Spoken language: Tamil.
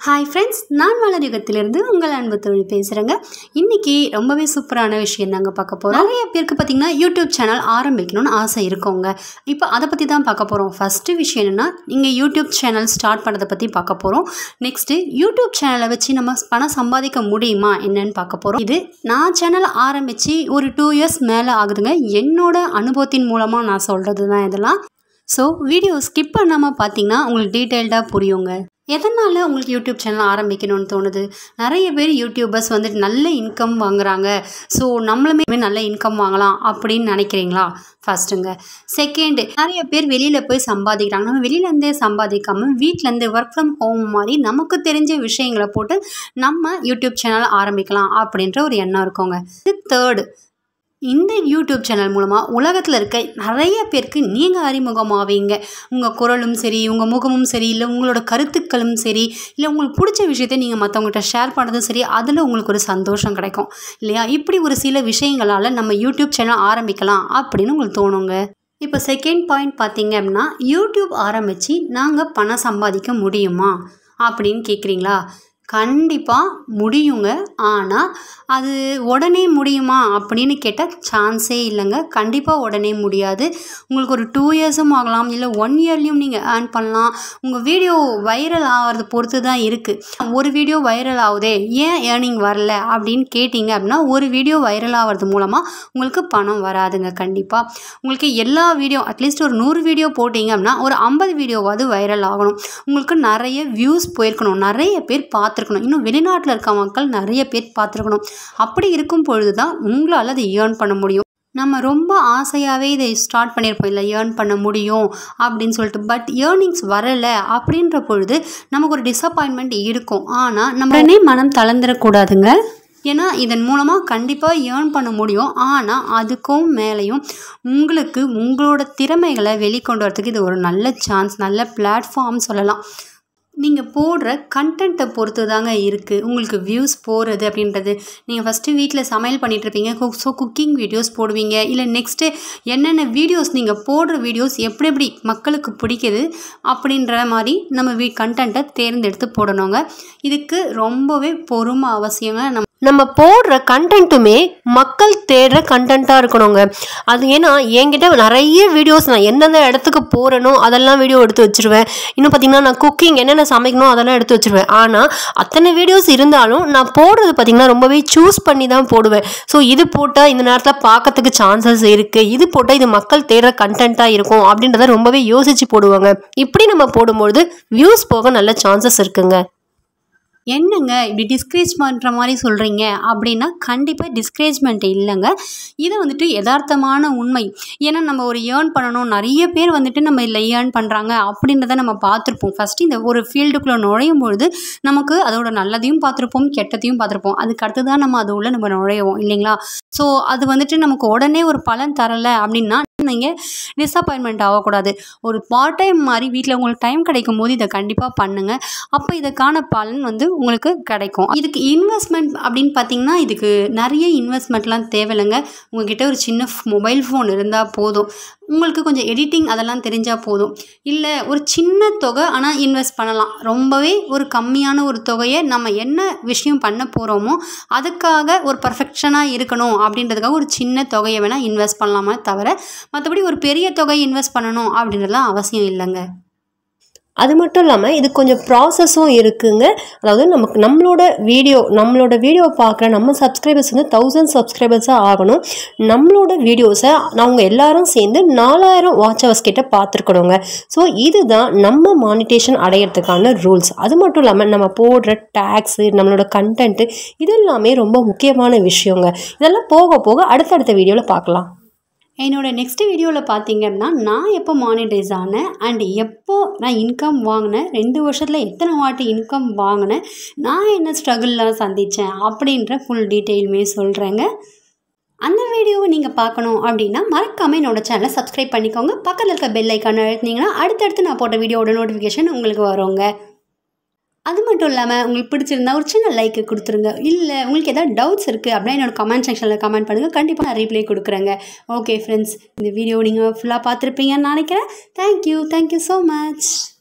ஹாய் ஃப்ரெண்ட்ஸ் நான் மலர் யுகத்திலிருந்து உங்கள் அன்பு தொழில் பேசுகிறேங்க இன்றைக்கி ரொம்பவே சூப்பரான விஷயம் தாங்க பார்க்க போகிறோம் நிறைய பேருக்கு பார்த்திங்கன்னா யூடியூப் சேனல் ஆரம்பிக்கணும்னு ஆசை இருக்கோங்க இப்போ அதை பற்றி தான் பார்க்க போகிறோம் ஃபஸ்ட்டு விஷயம் என்னென்னா நீங்கள் யூடியூப் சேனல் ஸ்டார்ட் பண்ணதை பற்றி பார்க்க போகிறோம் நெக்ஸ்ட்டு யூடியூப் சேனலை வச்சு நம்ம பணம் சம்பாதிக்க முடியுமா என்னன்னு பார்க்க போகிறோம் இது நான் சேனல் ஆரம்பித்து ஒரு டூ இயர்ஸ் மேலே ஆகுதுங்க என்னோட அனுபவத்தின் மூலமாக நான் சொல்கிறது தான் இதெல்லாம் ஸோ வீடியோ ஸ்கிப் பண்ணாமல் பார்த்தீங்கன்னா உங்களுக்கு டீட்டெயில்டாக புரியுங்க எதனால் உங்களுக்கு யூடியூப் சேனல் ஆரம்பிக்கணும்னு தோணுது நிறைய பேர் யூடியூபர்ஸ் வந்துட்டு நல்ல இன்கம் வாங்குறாங்க ஸோ நம்மளுமே நல்ல இன்கம் வாங்கலாம் அப்படின்னு நினைக்கிறீங்களா ஃபஸ்ட்டுங்க செகண்டு நிறைய பேர் வெளியில் போய் சம்பாதிக்கிறாங்க நம்ம வெளியிலேருந்தே சம்பாதிக்காமல் வீட்டிலேருந்து ஒர்க் ஃப்ரம் ஹோம் மாதிரி நமக்கு தெரிஞ்ச விஷயங்களை போட்டு நம்ம யூடியூப் சேனல் ஆரம்பிக்கலாம் அப்படின்ற ஒரு எண்ணம் இருக்கோங்க இது தேர்டு இந்த யூடியூப் சேனல் மூலமாக உலகத்தில் இருக்க நிறைய பேருக்கு நீங்கள் அறிமுகமாவீங்க உங்கள் குரலும் சரி உங்கள் முகமும் சரி இல்லை உங்களோட கருத்துக்களும் சரி இல்லை உங்களுக்கு பிடிச்ச விஷயத்தை நீங்கள் மற்றவங்ககிட்ட ஷேர் பண்ணுறதும் சரி அதில் உங்களுக்கு ஒரு சந்தோஷம் கிடைக்கும் இல்லையா இப்படி ஒரு சில விஷயங்களால் நம்ம யூடியூப் சேனல் ஆரம்பிக்கலாம் அப்படின்னு உங்களுக்கு தோணுங்க இப்போ செகண்ட் பாயிண்ட் பார்த்தீங்க அப்படின்னா யூடியூப் ஆரம்பித்து நாங்கள் பணம் சம்பாதிக்க முடியுமா அப்படின்னு கேட்குறீங்களா கண்டிப்பாக முடியுங்க ஆனால் அது உடனே முடியுமா அப்படின்னு கேட்டால் சான்ஸே இல்லைங்க கண்டிப்பாக உடனே முடியாது உங்களுக்கு ஒரு டூ இயர்ஸும் ஆகலாம் இல்லை ஒன் இயர்லேயும் நீங்கள் ஏர்ன் பண்ணலாம் உங்கள் வீடியோ வைரல் ஆகிறது பொறுத்து தான் இருக்குது ஒரு வீடியோ வைரல் ஆகுதே ஏன் ஏர்னிங் வரல அப்படின்னு கேட்டிங்க அப்படின்னா ஒரு வீடியோ வைரல் ஆகிறது மூலமாக உங்களுக்கு பணம் வராதுங்க கண்டிப்பாக உங்களுக்கு எல்லா வீடியோ அட்லீஸ்ட் ஒரு நூறு வீடியோ போட்டிங்க அப்படின்னா ஒரு ஐம்பது வீடியோவாவது வைரல் ஆகணும் உங்களுக்கு நிறைய வியூஸ் போயிருக்கணும் நிறைய பேர் பார்த்துருக்கணும் இன்னும் வெளிநாட்டில் இருக்க மக்கள் நிறைய பேர் பார்த்துருக்கணும் அப்படி இருக்கும் பொழுது தான் உங்களால் அதை ஏர்ன் பண்ண முடியும் நம்ம ரொம்ப ஆசையாகவே இதை ஸ்டார்ட் பண்ணியிருப்போம் இல்லை ஏர்ன் பண்ண முடியும் அப்படின்னு சொல்லிட்டு பட் ஏர்னிங்ஸ் வரலை அப்படின்ற பொழுது நமக்கு ஒரு டிசப்பாயின்மெண்ட் இருக்கும் ஆனால் நம்ம உடனே மனம் தளர்ந்துடக்கூடாதுங்க ஏன்னா இதன் மூலமாக கண்டிப்பாக ஏர்ன் பண்ண முடியும் ஆனால் அதுக்கும் மேலேயும் உங்களுக்கு உங்களோட திறமைகளை வெளிக்கொண்டு வரதுக்கு இது ஒரு நல்ல சான்ஸ் நல்ல பிளாட்ஃபார்ம் சொல்லலாம் நீங்கள் போடுற கண்டென்ட்டை பொறுத்து தாங்க இருக்குது உங்களுக்கு வியூஸ் போகிறது அப்படின்றது நீங்கள் ஃபஸ்ட்டு வீட்டில் சமையல் பண்ணிகிட்ருப்பீங்க குக் ஸோ குக்கிங் வீடியோஸ் போடுவீங்க இல்லை நெக்ஸ்ட்டு என்னென்ன வீடியோஸ் நீங்கள் போடுற வீடியோஸ் எப்படி எப்படி மக்களுக்கு பிடிக்குது அப்படின்ற மாதிரி நம்ம வீ கண்டென்ட்டை தேர்ந்தெடுத்து போடணுங்க இதுக்கு ரொம்பவே பொறுமை அவசியங்க நம்ம நம்ம போடுற கண்டென்ட்டுமே மக்கள் தேடுற கண்டென்ட்டாக இருக்கணுங்க அது ஏன்னா என்கிட்ட நிறைய வீடியோஸ் நான் எந்தெந்த இடத்துக்கு போகிறேனோ அதெல்லாம் வீடியோ எடுத்து வச்சுருவேன் இன்னும் பார்த்தீங்கன்னா நான் குக்கிங் என்னென்ன சமைக்கணும் அதெல்லாம் எடுத்து வச்சுருவேன் ஆனால் அத்தனை வீடியோஸ் இருந்தாலும் நான் போடுறது பார்த்திங்கன்னா ரொம்பவே சூஸ் பண்ணி தான் போடுவேன் ஸோ இது போட்டால் இந்த நேரத்தில் பார்க்கறதுக்கு சான்சஸ் இருக்குது இது போட்டால் இது மக்கள் தேடுற கண்டென்ட்டாக இருக்கும் அப்படின்றத ரொம்பவே யோசித்து போடுவாங்க இப்படி நம்ம போடும்பொழுது வியூஸ் போக நல்ல சான்சஸ் இருக்குங்க என்னங்க இப்படி டிஸ்கரேஜ் பண்ணுற மாதிரி சொல்கிறீங்க அப்படின்னா கண்டிப்பாக டிஸ்கரேஜ்மெண்ட் இல்லைங்க இது வந்துட்டு யதார்த்தமான உண்மை ஏன்னா நம்ம ஒரு ஏர்ன் பண்ணணும் நிறைய பேர் வந்துட்டு நம்ம இல்லை ஏர்ன் பண்ணுறாங்க அப்படின்றத நம்ம பார்த்துருப்போம் ஃபஸ்ட்டு இந்த ஒரு ஃபீல்டுக்குள்ளே நுழையும் பொழுது நமக்கு அதோட நல்லதையும் பார்த்துருப்போம் கெட்டதையும் பார்த்துருப்போம் அதுக்கு அடுத்து தான் நம்ம அது உள்ள நம்ம நுழைவோம் இல்லைங்களா ஸோ அது வந்துட்டு நமக்கு உடனே ஒரு பலன் தரலை அப்படின்னா நீங்கள் டிஸப்பாயின்மெண்ட் ஆகக்கூடாது ஒரு பார்ட் டைம் மாதிரி வீட்டில் உங்களுக்கு டைம் கிடைக்கும் போது இதை கண்டிப்பாக பண்ணுங்கள் அப்போ இதுக்கான பலன் வந்து உங்களுக்கு கிடைக்கும் இதுக்கு இன்வெஸ்ட்மெண்ட் அப்படின்னு பார்த்தீங்கன்னா இதுக்கு நிறைய இன்வெஸ்ட்மெண்ட்லாம் தேவையில்லைங்க உங்ககிட்ட ஒரு சின்ன மொபைல் ஃபோன் இருந்தால் போதும் உங்களுக்கு கொஞ்சம் எடிட்டிங் அதெல்லாம் தெரிஞ்சால் போதும் இல்லை ஒரு சின்ன தொகை ஆனால் இன்வெஸ்ட் பண்ணலாம் ரொம்பவே ஒரு கம்மியான ஒரு தொகையை நம்ம என்ன விஷயம் பண்ண போகிறோமோ அதுக்காக ஒரு பர்ஃபெக்ஷனாக இருக்கணும் அப்படின்றதுக்காக ஒரு சின்ன தொகையை வேணால் இன்வெஸ்ட் பண்ணலாமே தவிர மற்றபடி ஒரு பெரிய தொகை இன்வெஸ்ட் பண்ணணும் அப்படின்றதுலாம் அவசியம் இல்லைங்க அது மட்டும் இல்லாமல் இது கொஞ்சம் ப்ராசஸும் இருக்குங்க அதாவது நமக்கு நம்மளோட வீடியோ நம்மளோட வீடியோ பார்க்குற நம்ம சப்ஸ்கிரைபர்ஸ் வந்து தௌசண்ட் சப்ஸ்கிரைபர்ஸாக ஆகணும் நம்மளோட வீடியோஸை அவங்க எல்லாரும் சேர்ந்து நாலாயிரம் வாட்ச் ஹவர்ஸ் கிட்ட பார்த்துருக்கணுங்க ஸோ இதுதான் நம்ம மானிட்டேஷன் அடையிறதுக்கான ரூல்ஸ் அது மட்டும் இல்லாமல் நம்ம போடுற டேக்ஸு நம்மளோட கண்டென்ட்டு இது எல்லாமே ரொம்ப முக்கியமான விஷயங்க இதெல்லாம் போக போக அடுத்தடுத்த வீடியோவில் பார்க்கலாம் என்னோட நெக்ஸ்ட் வீடியோவில் பார்த்தீங்க அப்படின்னா நான் எப்போ மானிட்டைஸ் ஆனேன் அண்ட் எப்போ நான் இன்கம் வாங்கினேன் ரெண்டு வருஷத்தில் எத்தனை வாட்டி இன்கம் வாங்கினேன் நான் என்ன ஸ்ட்ரகிள்லாம் சந்தித்தேன் அப்படின்ற ஃபுல் டீட்டெயிலுமே சொல்கிறேங்க அந்த வீடியோவை நீங்கள் பார்க்கணும் அப்படின்னா மறக்காமல் என்னோட சேனலை சப்ஸ்கிரைப் பண்ணிக்கோங்க பக்கத்தில் இருக்க பெல் ஐக்கான் அழுத்தினீங்கன்னா அடுத்தடுத்து நான் போட்ட வீடியோட நோட்டிஃபிகேஷன் உங்களுக்கு வருங்க அது மட்டும் இல்லாமல் உங்களுக்கு பிடிச்சிருந்தா ஒரு சின்ன லைக்கு கொடுத்துருங்க இல்லை உங்களுக்கு ஏதாவது டவுட்ஸ் இருக்குது அப்படின்னா என்னோட கமெண்ட் செக்ஷனில் கமெண்ட் பண்ணுங்கள் கண்டிப்பாக நான் ரீப்ளை கொடுக்குறேங்க ஓகே ஃப்ரெண்ட்ஸ் இந்த வீடியோ நீங்கள் ஃபுல்லாக பார்த்துருப்பீங்கன்னு நினைக்கிறேன் தேங்க்யூ தேங்க்யூ ஸோ மச்